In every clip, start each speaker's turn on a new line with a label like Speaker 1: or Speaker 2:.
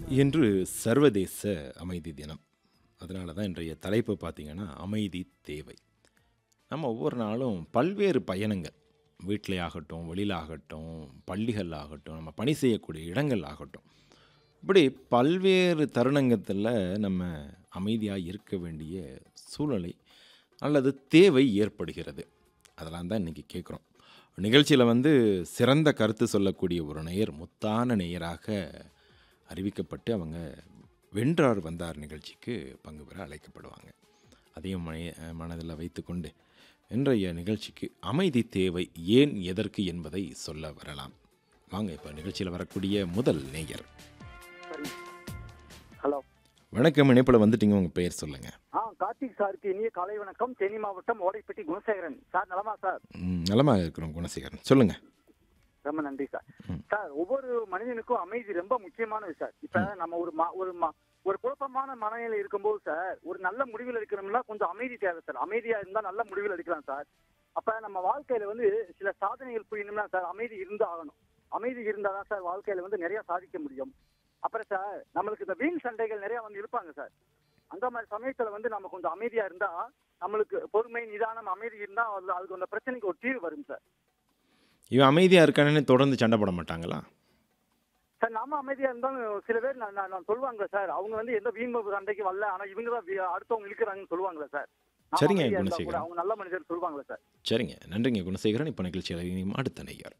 Speaker 1: இன்று சர்வதேச அமைதி தினம் அதனால தான் இன்றைய தலைப்பு பார்த்திங்கன்னா அமைதி தேவை நம்ம ஒவ்வொரு நாளும் பல்வேறு பயணங்கள் வீட்டிலே ஆகட்டும் வெளியில் ஆகட்டும் பள்ளிகள் ஆகட்டும் நம்ம பணி செய்யக்கூடிய இடங்கள் ஆகட்டும் இப்படி பல்வேறு தருணங்கத்தில் நம்ம அமைதியாக இருக்க வேண்டிய சூழ்நிலை அல்லது தேவை ஏற்படுகிறது அதெல்லாம் தான் இன்றைக்கி கேட்குறோம் நிகழ்ச்சியில் வந்து சிறந்த கருத்து சொல்லக்கூடிய ஒரு நேயர் முத்தான நேயராக அறிவிக்கப்பட்டு அவங்க வென்றார் வந்தார் நிகழ்ச்சிக்கு பங்கு பெற அழைக்கப்படுவாங்க அதையும் மன மனதில் வைத்துக்கொண்டு இன்றைய நிகழ்ச்சிக்கு அமைதி தேவை ஏன் எதற்கு என்பதை சொல்ல வரலாம் வாங்க இப்போ நிகழ்ச்சியில் வரக்கூடிய முதல் நேயர்
Speaker 2: சரி ஹலோ
Speaker 1: வணக்கம் இணைப்பில் வந்துட்டீங்க உங்கள் பெயர் சொல்லுங்கள்
Speaker 2: ஆ கார்த்திக் சாருக்கு இனிய காலை வணக்கம் தேனி மாவட்டம் ஓடைப்பட்டி குணசேகரன் சார் நலமா சார்
Speaker 1: நலமாக இருக்கிறோம் குணசேகரன் சொல்லுங்கள்
Speaker 2: ரொம்ப நன்றி சார்
Speaker 1: ம்.
Speaker 2: சார் ஒவ்வொரு மனிதனுக்கும் அமைதி ரொம்ப முக்கியமானது சார் இப்ப நம்ம ஒரு ம- ஒரு ம- ஒரு குழப்பமான மனநிலை இருக்கும்போது சார் ஒரு நல்ல முடிவில் எடுக்கணும்னா கொஞ்சம் அமைதி தேவை சார் அமைதியா இருந்தா நல்ல முடிவில் எடுக்கலாம் சார் அப்ப நம்ம வாழ்க்கையில வந்து சில சாதனைகள் புரியணும்னா சார் அமைதி இருந்து ஆகணும் அமைதி இருந்தாதான் சார் வாழ்க்கையில வந்து நிறைய சாதிக்க முடியும் அப்புறம் சார் நம்மளுக்கு இந்த வீண் சண்டைகள் நிறைய வந்து இருப்பாங்க சார் அந்த மாதிரி சமயத்துல வந்து நம்ம கொஞ்சம் அமைதியா இருந்தா நம்மளுக்கு பொறுமை நிதானம் அமைதி இருந்தா அதுல- அதுக்கு அந்த பிரச்சனைக்கு ஒரு தீர்வு வரும் சார்
Speaker 1: இவன் அமைதியாக இருக்கானே தொடர்ந்து சண்டை போட மாட்டாங்களா
Speaker 2: சார் நாம அமைதியா இருந்தாலும் சில பேர் நான் நான் நான் சொல்லுவாங்க சார் அவங்க வந்து எந்த வீண் சண்டைக்கு வரல ஆனா இவங்க தான் வி- அடுத்தவங்க இழுக்கிறாங்கன்னு சொல்லுவாங்களே சார் நாம
Speaker 1: சரிங்க,
Speaker 2: அமைதியா இருந்தா கூட
Speaker 1: குணசேகரன்.
Speaker 2: அவங்க நல்ல மனிதர் சொல்லுவாங்களே சார்
Speaker 1: சரிங்க நன்றிங்க குணசேகரன் இப்போ நிகழ்ச்சியில் இனியும் அடுத்த நேயர்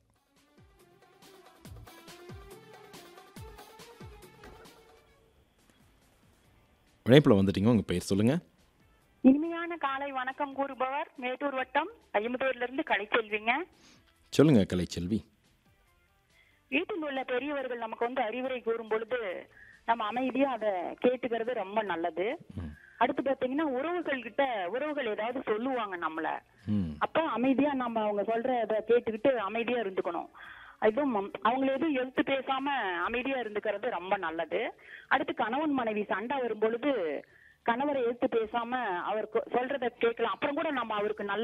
Speaker 1: இணைப்பில் வந்துட்டீங்க உங்கள் பெயர் சொல்லுங்கள்
Speaker 3: இனிமையான காலை வணக்கம் கூறுபவர் மேட்டூர் வட்டம் ஐம்பதூர்ல இருந்து கலைச்செல்விங்க
Speaker 1: சொல்லுங்கள் கலைச்செல்வி
Speaker 3: வீட்டில் உள்ள பெரியவர்கள் நமக்கு வந்து அறிவுரை கூறும் பொழுது நம்ம அமைதியா அதை கேட்டுக்கிறது ரொம்ப நல்லது
Speaker 1: ம்.
Speaker 3: அடுத்து பாத்தீங்கன்னா உறவுகள் கிட்ட உறவுகள் ஏதாவது சொல்லுவாங்க நம்மள
Speaker 1: ம்
Speaker 3: அப்ப அமைதியா நம்ம அவங்க சொல்றத கேட்டுக்கிட்டு அமைதியா இருந்துக்கணும் அதுவும் அவங்கள எதுவும் எழுத்து பேசாம அமைதியா இருந்துக்கிறது ரொம்ப நல்லது அடுத்து கணவன் மனைவி சண்டை வரும் பொழுது கணவரை எழுத்து பேசாம அவர் கொ- சொல்றத கேட்கலாம் அப்புறம் கூட நம்ம அவருக்கு நல்ல